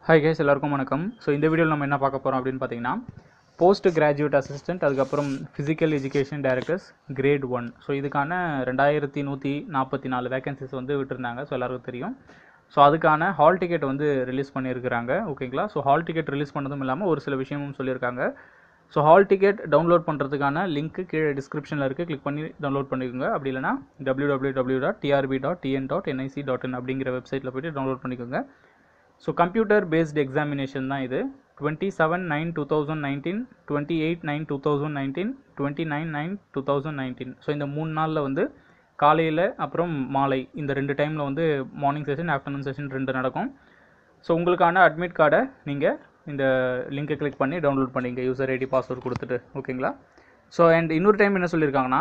hi guys எல்லாருக்கும் வணக்கம் so இந்த வீடியோவில் நம்ம என்ன பார்க்க போகிறோம் அப்படின்னு பார்த்தீங்கன்னா போஸ்ட் கிராஜுவேட் அசிஸ்டன்ட் அதுக்கப்புறம் physical education directors grade one so இதுக்கான ரெண்டாயிரத்தி நூற்றி நாற்பத்தி நாலு வேகன்சிஸ் வந்து விட்டுருந்தாங்க ஸோ எல்லாருக்கும் தெரியும் ஸோ அதுக்கான ஹால் டிக்கெட் வந்து ரிலீஸ் பண்ணியிருக்கிறாங்க ஓகேங்களா ஸோ ஹால் டிக்கெட் ரிலீஸ் பண்ணதும் இல்லாமல் ஒரு சில விஷயமும் சொல்லியிருக்காங்க ஸோ ஹால் டிக்கெட் டவுன்லோட் பண்ணுறதுக்கான லிங்க் கீழே டிஸ்கிரிப்ஷனில் இருக்குது கிளிக் பண்ணி டவுன்லோட் பண்ணிக்கோங்க அப்படி இல்லைனா W W W dot TRB dot TN dot NIC dot in அப்படிங்கிற வெப்சைட்டில் போய்ட்டு டவுன்லோட் பண்ணிக்கோங்க ஸோ கம்ப்யூட்டர் பேஸ்ட் எக்ஸாமினேஷன் தான் இது twenty seven nine two thousand nineteen twenty eight nine two thousand nineteen twenty nine nine two thousand nineteen so இந்த மூணு நாளில் வந்து காலையில் அப்புறம் மாலை இந்த ரெண்டு டைமில் வந்து மார்னிங் செஷன் ஆஃப்டர்நூன் செஷன் ரெண்டு நடக்கும் ஸோ உங்களுக்கான அட்மிட் கார்டை நீங்கள் இந்த லிங்கை கிளிக் பண்ணி டவுன்லோட் பண்ணிங்க யூசர் ஐடி பாஸ்வேர்ட் கொடுத்துட்டு ஓகேங்களா ஸோ அண்ட் இன்னொரு டைம் என்ன சொல்லியிருக்காங்கன்னா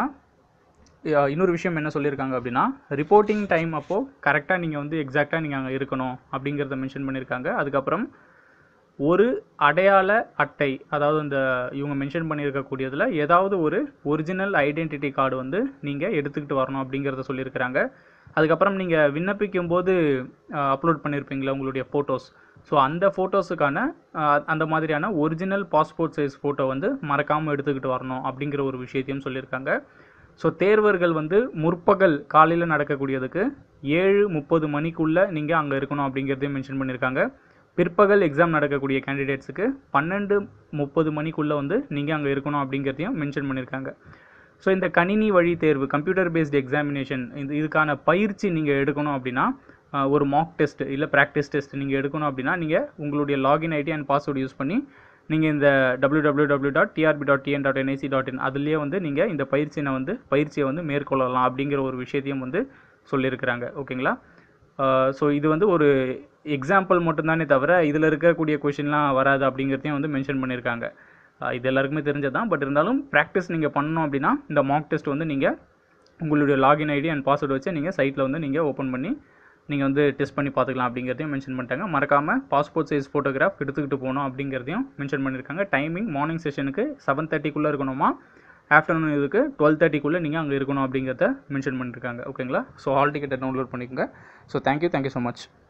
அஹ் இன்னொரு விஷயம் என்ன சொல்லியிருக்காங்க அப்படின்னா ரிப்போர்ட்டிங் டைம் அப்போது கரெக்டாக நீங்கள் வந்து எக்ஸாக்டாக நீங்கள் அங்கே இருக்கணும் அப்படிங்கிறத மென்ஷன் பண்ணியிருக்காங்க அதுக்கப்புறம் ஒரு அடையாள அட்டை அதாவது இந்த இவங்க மென்ஷன் பண்ணியிருக்கக்கூடியதில் ஏதாவது ஒரு ஒரிஜினல் ஐடென்டிட்டி கார்டு வந்து நீங்கள் எடுத்துக்கிட்டு வரணும் அப்படிங்கிறத சொல்லியிருக்கிறாங்க அதுக்கப்புறம் நீங்கள் விண்ணப்பிக்கும் போது அப்லோட் பண்ணியிருப்பீங்களா உங்களுடைய ஃபோட்டோஸ் ஸோ அந்த ஃபோட்டோஸுக்கான அந்த மாதிரியான ஒரிஜினல் பாஸ்போர்ட் சைஸ் ஃபோட்டோ வந்து மறக்காமல் எடுத்துக்கிட்டு வரணும் அப்படிங்கிற ஒரு விஷயத்தையும் சொல்லியிருக்காங்க ஸோ தேர்வர்கள் வந்து முற்பகல் காலையில் நடக்கக்கூடியதுக்கு ஏழு முப்பது மணிக்குள்ளே நீங்கள் அங்கே இருக்கணும் அப்படிங்கிறதையும் மென்ஷன் பண்ணியிருக்காங்க பிற்பகல் எக்ஸாம் நடக்கக்கூடிய கேண்டிடேட்ஸுக்கு பன்னெண்டு முப்பது மணிக்குள்ளே வந்து நீங்கள் அங்கே இருக்கணும் அப்படிங்கிறதையும் மென்ஷன் பண்ணியிருக்காங்க ஸோ இந்த கணினி வழி தேர்வு கம்ப்யூட்டர் பேஸ்டு எக்ஸாமினேஷன் இந்த இதுக்கான பயிற்சி நீங்கள் எடுக்கணும் அப்படின்னா அஹ், ஒரு மாக் டெஸ்ட் இல்லை ப்ராக்டிஸ் டெஸ்ட் நீங்கள் எடுக்கணும் அப்படின்னா நீங்கள் உங்களுடைய login ID and password use பண்ணி நீங்கள் இந்த W W W dot TRB dot TN dot NIC dot in அதுலேயே வந்து நீங்கள் இந்த பயிற்சியை வந்து பயிற்சியை வந்து மேற்கொள்ளலாம் அப்படிங்கிற ஒரு விஷயத்தையும் வந்து சொல்லியிருக்கிறாங்க ஓகேங்களா ஸோ இது வந்து ஒரு எக்ஸாம்பிள் மட்டும்தானே தவிர இதில் இருக்கக்கூடிய கொஷின்லாம் வராது அப்படிங்கிறதையும் வந்து மென்ஷன் பண்ணியிருக்காங்க அஹ் இது எல்லாருக்குமே தெரிஞ்சதான் பட் இருந்தாலும் ப்ராக்டிஸ் நீங்கள் பண்ணணும் அப்படின்னா இந்த மாக் டெஸ்ட் வந்து நீங்கள் உங்களுடைய லாகின் ஐடி அண்ட் பாஸ்வேர்டு வச்சு நீங்கள் சைட்டில் வந்து நீங்கள் ஓப்பன் பண்ணி நீங்கள் வந்து டெஸ்ட் பண்ணி பார்த்துக்கலாம் அப்படிங்கிறதையும் மென்ஷன் பண்ணிட்டாங்க மறக்காமல் பாஸ்போர்ட் சைஸ் ஃபோட்டோகிராஃப் எடுத்துக்கிட்டு போகணும் அப்படிங்கிறதையும் மென்ஷன் பண்ணியிருக்காங்க டைமிங் மார்னிங் செஷனுக்கு செவன் தேர்ட்டிக்குள்ளே இருக்கணுமா ஆஃப்டர்நூன் இதுக்கு டுவெல் தேர்ட்டிக்குள்ளே நீங்கள் அங்கே இருக்கணும் அப்படிங்கிறத மென்ஷன் பண்ணியிருக்காங்க ஓகேங்களா ஸோ ஹால் டிக்கெட்டை டவுன்லோட் பண்ணிக்கோங்க so thank you thank you so much